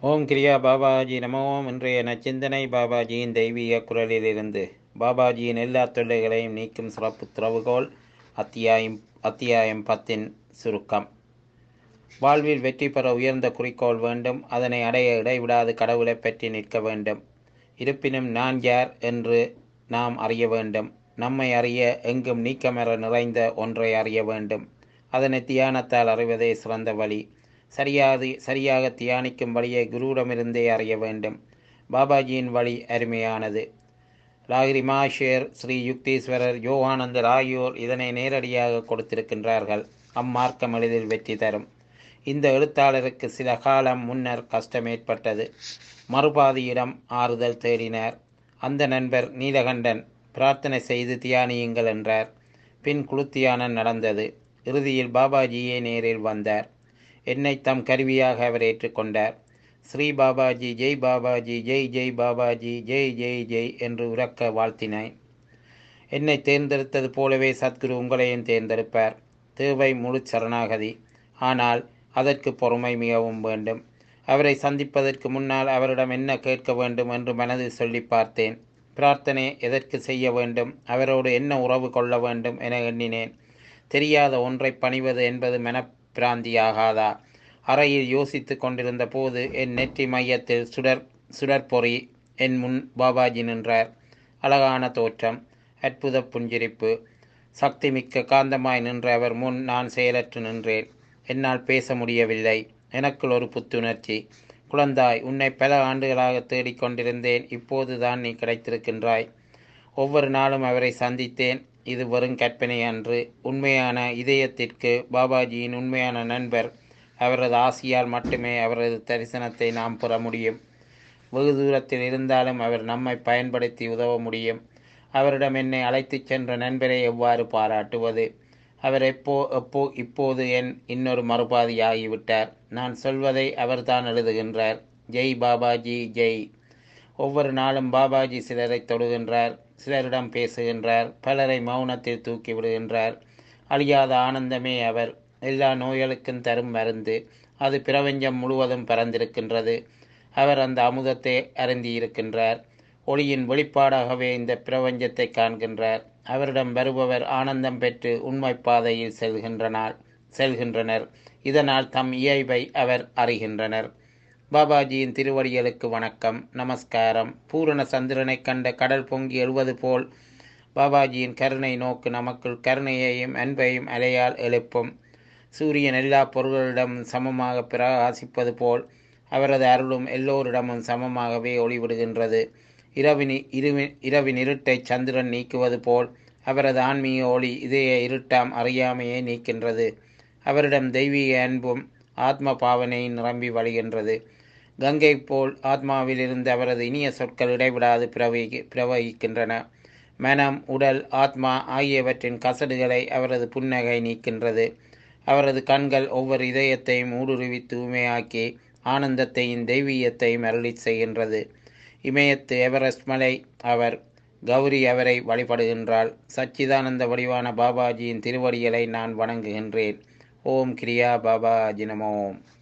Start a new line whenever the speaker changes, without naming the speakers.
ஓம் கிரியா பாபாஜி நமோம் இன்றைய நச்சிந்தனை பாபாஜியின் தெய்வீக குரலிலிருந்து பாபாஜியின் எல்லா தொல்லைகளையும் நீக்கும் சிறப்பு திறவுகோல் அத்தியாயம் அத்தியாயம் பத்தின் சுருக்கம் வாழ்வில் வெற்றி பெற உயர்ந்த குறிக்கோள் வேண்டும் அதனை அடைய இடைவிடாது கடவுளை பற்றி நிற்க வேண்டும் இருப்பினும் நான் யார் என்று நாம் அறிய வேண்டும் நம்மை அறிய எங்கும் நீக்கமர நிறைந்த ஒன்றை அறிய வேண்டும் அதனை தியானத்தால் அறிவதே சிறந்த வழி சரியாது சரியாக தியானிக்கும் வழியை குருவிடமிருந்தே அறிய வேண்டும் பாபாஜியின் வழி அருமையானது லாகிரி மாஷேர் ஸ்ரீ யுக்தீஸ்வரர் யோகானந்தர் ஆகியோர் இதனை நேரடியாக கொடுத்திருக்கின்றார்கள் அம்மார்க்கம் எளிதில் வெற்றி தரும் இந்த எழுத்தாளருக்கு சில காலம் முன்னர் கஷ்டம் ஏற்பட்டது மறுபாதியிடம் ஆறுதல் தேடினார் அந்த நண்பர் நீலகண்டன் பிரார்த்தனை செய்து தியானியுங்கள் என்றார் பின் குளுத்தியானம் நடந்தது இறுதியில் பாபாஜியே நேரில் வந்தார் என்னை தம் கருவியாக அவர் ஏற்றுக்கொண்டார் ஸ்ரீ பாபாஜி ஜெய் பாபாஜி ஜெய் ஜெய் பாபாஜி ஜெய் ஜெய் ஜெய் என்று உறக்க வாழ்த்தினேன் என்னை தேர்ந்தெடுத்தது போலவே சத்குரு உங்களையும் தேர்ந்தெடுப்பார் தேவை முழு சரணாகதி ஆனால் அதற்கு பொறுமை மிகவும் வேண்டும் அவரை சந்திப்பதற்கு முன்னால் அவரிடம் என்ன கேட்க வேண்டும் என்று மனதில் சொல்லி பார்த்தேன் பிரார்த்தனை எதற்கு செய்ய வேண்டும் அவரோடு என்ன உறவு கொள்ள வேண்டும் என எண்ணினேன் தெரியாத ஒன்றை பணிவது என்பது மனப்பிராந்தியாகாதா அறையில் யோசித்து கொண்டிருந்த போது என் நெற்றி மையத்தில் சுடர் சுடற்பொறி என் முன் பாபாஜி நின்றார் அழகான தோற்றம் அற்புத புஞ்சிரிப்பு சக்தி மிக்க காந்தமாய் நின்ற அவர் முன் நான் செயலற்று நின்றேன் என்னால் பேச முடியவில்லை எனக்குள் ஒரு புத்துணர்ச்சி குழந்தாய் உன்னை பல ஆண்டுகளாக தேடிக்கொண்டிருந்தேன் இப்போதுதான் நீ கிடைத்திருக்கின்றாய் ஒவ்வொரு நாளும் அவரை சந்தித்தேன் இது வெறும் கற்பனை அன்று உண்மையான இதயத்திற்கு பாபாஜியின் உண்மையான நண்பர் அவரது ஆசியால் மட்டுமே அவரது தரிசனத்தை நாம் பெற முடியும் வெகு தூரத்தில் இருந்தாலும் அவர் நம்மை பயன்படுத்தி உதவ முடியும் அவரிடம் என்னை அழைத்துச் சென்ற நண்பரை எவ்வாறு பாராட்டுவது அவர் எப்போ எப்போ இப்போது என் இன்னொரு மறுபாதியாகிவிட்டார் நான் சொல்வதை அவர்தான் எழுதுகின்றார் ஜெய் பாபாஜி ஜெய் ஒவ்வொரு நாளும் பாபாஜி சிலரை தொடுகின்றார் சிலரிடம் பேசுகின்றார் பலரை மௌனத்தில் தூக்கி விடுகின்றார் அழியாத ஆனந்தமே அவர் எல்லா நோய்களுக்கும் தரும் மருந்து அது பிரபஞ்சம் முழுவதும் பறந்திருக்கின்றது அவர் அந்த அமுதத்தை அருந்தியிருக்கின்றார் ஒளியின் வெளிப்பாடாகவே இந்த பிரபஞ்சத்தை காண்கின்றார் அவரிடம் வருபவர் ஆனந்தம் பெற்று உண்மை பாதையில் செல்கின்றனர் செல்கின்றனர் இதனால் தம் இயல்பை அவர் அறிகின்றனர் பாபாஜியின் திருவடிகளுக்கு வணக்கம் நமஸ்காரம் பூரண சந்திரனை கண்ட கடல் பொங்கி எழுவது போல் பாபாஜியின் கருணை நோக்கு நமக்குள் கருணையையும் அன்பையும் அலையால் எழுப்பும் சூரியன் எல்லா பொருள்களிடமும் சமமாக பிரகாசிப்பது போல் அவரது அருளும் எல்லோரிடமும் சமமாகவே ஒளிவிடுகின்றது இரவினி இருவின் இரவின் இருட்டை சந்திரன் நீக்குவது போல் அவரது ஆன்மீக ஒளி இதய இருட்டாம் அறியாமையை நீக்கின்றது அவரிடம் தெய்வீக அன்பும் ஆத்ம பாவனையும் நிரம்பி வழிகின்றது கங்கை போல் ஆத்மாவிலிருந்து அவரது இனிய சொற்கள் இடைவிடாது பிரவகி பிரவகிக்கின்றன மனம் உடல் ஆத்மா ஆகியவற்றின் கசடுகளை அவரது புன்னகை நீக்கின்றது அவரது கண்கள் ஒவ்வொரு இதயத்தையும் ஊடுருவி தூய்மையாக்கி ஆனந்தத்தையும் தெய்வீகத்தையும் அருளி செய்கின்றது இமயத்து எவரெஸ்ட் மலை அவர் கௌரி அவரை வழிபடுகின்றாள் சச்சிதானந்த வடிவான பாபாஜியின் திருவடிகளை நான் வணங்குகின்றேன் ஓம் கிரியா பாபாஜி நமோம்